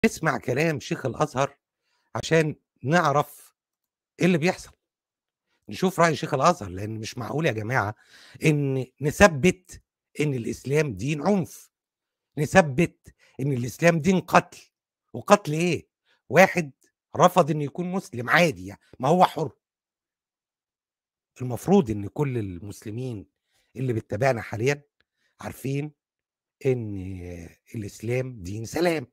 نسمع كلام شيخ الازهر عشان نعرف ايه اللي بيحصل نشوف راي شيخ الازهر لان مش معقول يا جماعه ان نثبت ان الاسلام دين عنف نثبت ان الاسلام دين قتل وقتل ايه واحد رفض انه يكون مسلم عادي يعني ما هو حر المفروض ان كل المسلمين اللي بيتبعنا حاليا عارفين ان الاسلام دين سلام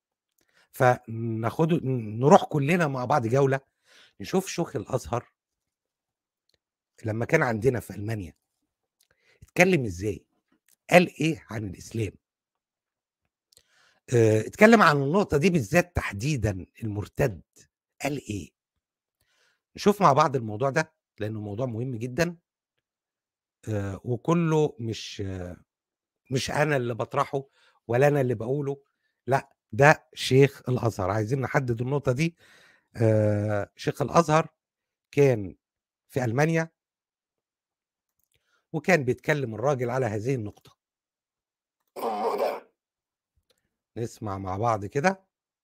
فناخده نروح كلنا مع بعض جوله نشوف شيخ الازهر لما كان عندنا في المانيا اتكلم ازاي قال ايه عن الاسلام اه اتكلم عن النقطه دي بالذات تحديدا المرتد قال ايه نشوف مع بعض الموضوع ده لانه موضوع مهم جدا اه وكله مش اه مش انا اللي بطرحه ولا انا اللي بقوله لا ده شيخ الازهر عايزين نحدد النقطه دي آه شيخ الازهر كان في المانيا وكان بيتكلم الراجل على هذه النقطه نسمع مع بعض كده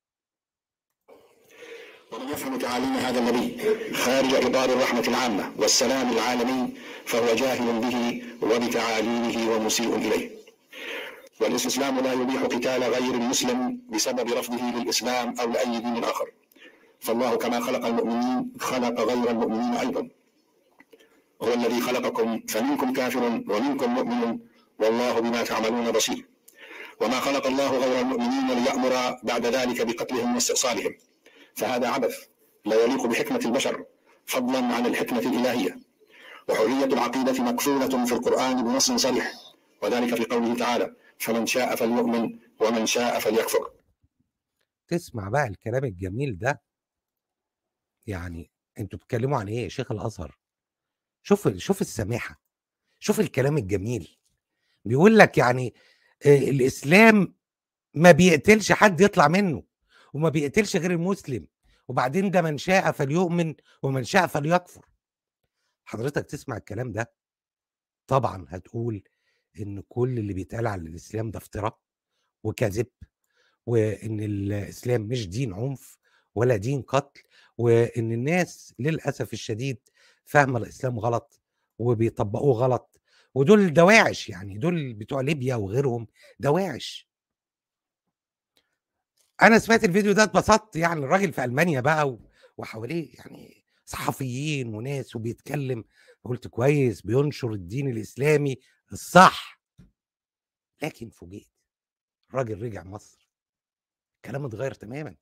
ومن يفهم تعاليم هذا النبي خارج إطار الرحمة العامة والسلام العالمي فهو جاهل به وبتعاليمه ومسيء إليه والاستسلام لا يبيح قتال غير المسلم بسبب رفضه للإسلام أو لأي دين آخر فالله كما خلق المؤمنين خلق غير المؤمنين أيضا هو الذي خلقكم فمنكم كافر ومنكم مؤمن والله بما تعملون بصير وما خلق الله غير المؤمنين ليأمر بعد ذلك بقتلهم واستئصالهم فهذا عبث لا يليق بحكمة البشر فضلا عن الحكمة الإلهية وحرية العقيدة مكفولة في القرآن بنص صريح وذلك في قوله تعالى فمن شاء فليؤمن ومن شاء فليكفر تسمع بقى الكلام الجميل ده يعني انتوا بتتكلموا عن ايه شيخ الازهر شوف شوف السماحه شوف الكلام الجميل بيقول لك يعني آه الاسلام ما بيقتلش حد يطلع منه وما بيقتلش غير المسلم وبعدين ده من شاء فليؤمن ومن شاء فليكفر حضرتك تسمع الكلام ده طبعا هتقول ان كل اللي بيتقال على الاسلام ده افتراء وكذب وان الاسلام مش دين عنف ولا دين قتل وان الناس للاسف الشديد فاهمه الاسلام غلط وبيطبقوه غلط ودول دواعش يعني دول بتوع ليبيا وغيرهم دواعش انا سمعت الفيديو ده اتبسطت يعني الراجل في المانيا بقى وحواليه يعني صحفيين وناس وبيتكلم قلت كويس بينشر الدين الاسلامي الصح لكن فوجئت الراجل رجع مصر الكلام اتغير تماما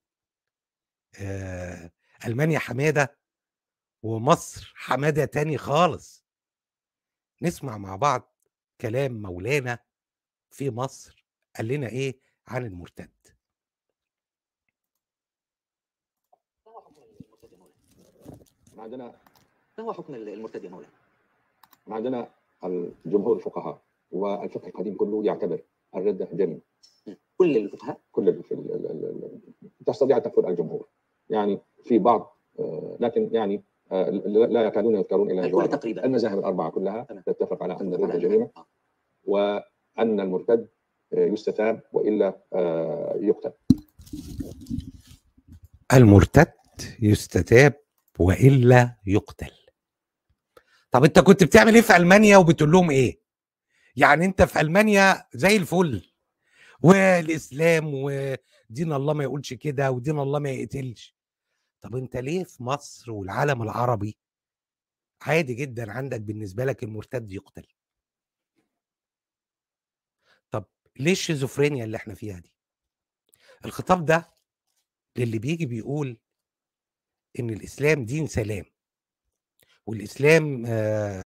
آه المانيا حماده ومصر حماده تاني خالص نسمع مع بعض كلام مولانا في مصر قال لنا ايه عن المرتد عندنا ما هو حكم المرتد يا مولانا؟ عندنا الجمهور الفقهاء والفقه القديم كله يعتبر الردة جريمة كل الفقهاء كل ال في ال ال ال تستطيع أن تكفر الجمهور يعني في بعض آه، لكن يعني آه، لا يكادون يذكرون إلى الكل جواب تقريبا المذاهب الأربعة كلها تمام. تتفق على أن على الردة أن- جريمة آه. وأن المرتد آه، يستتاب وإلا آه، يقتل المرتد يستتاب والا يقتل طب انت كنت بتعمل ايه في المانيا وبتقول لهم ايه يعني انت في المانيا زي الفل والاسلام ودين الله ما يقولش كده ودين الله ما يقتلش طب انت ليه في مصر والعالم العربي عادي جدا عندك بالنسبه لك المرتد يقتل طب ليه الشيزوفرينيا اللي احنا فيها دي الخطاب ده للي بيجي بيقول ان الاسلام دين سلام والاسلام آه